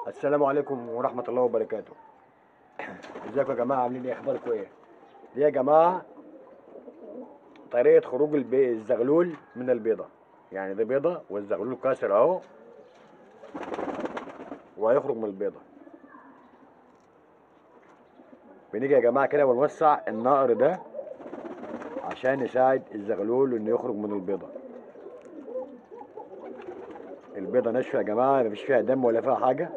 السلام عليكم ورحمة الله وبركاته ازيكم يا جماعة عاملين ايه اخباركم ايه دي يا جماعة طريقة خروج البي... الزغلول من البيضة يعني دي بيضة والزغلول كاسر اهو وهيخرج من البيضة بنيجي يا جماعة كده ونوسع النقر ده عشان يساعد الزغلول انه يخرج من البيضة البيضة ناشفة يا جماعة مفيش فيها دم ولا فيها حاجة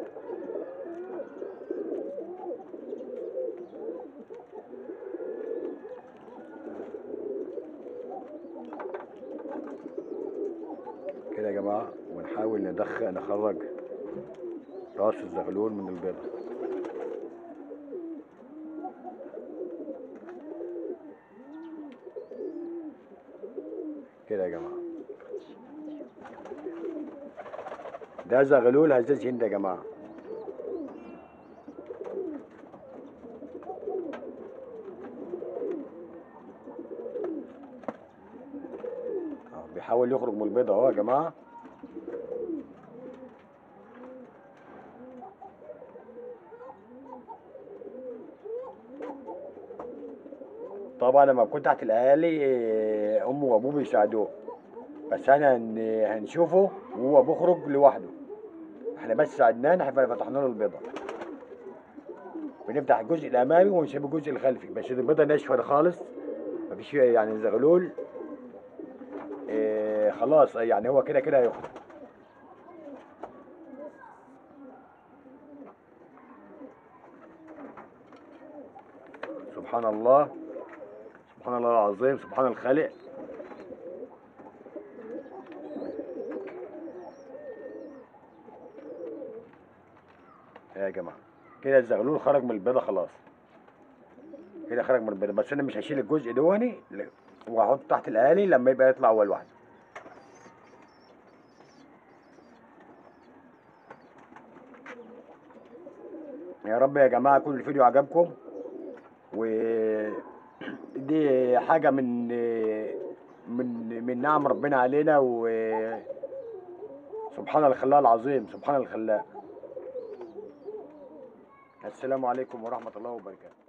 كده يا جماعة ونحاول ندخل نخرج راس الزغلول من البيضة كده يا جماعة ده زغلول هزاز هند يا جماعة آه، بيحاول يخرج من البيضة اهو يا جماعة طبعا لما كنت تحت الاهالي آه، امه وابوه بيساعدوه بس انا هن- هنشوفه وهو بيخرج لوحده احنا بس ساعدناه احنا فتحنا له البيضه بنفتح الجزء الامامي ونسيب الجزء الخلفي بس البيضه ناشفه خالص مفيش فيها يعني زغلول إيه خلاص يعني هو كده كده هيخرج سبحان الله سبحان الله العظيم سبحان الخالق يا جماعة كده الزغلول خرج من البيضة خلاص كده خرج من البيضة بس انا مش هشيل الجزء دواني ل- وهحطه تحت الآلي لما يبقى يطلع هو لوحده يا رب يا جماعة يكون الفيديو عجبكم و دي حاجة من من من نعم ربنا علينا و سبحان الخلاق العظيم سبحان الخلاق السلام عليكم ورحمة الله وبركاته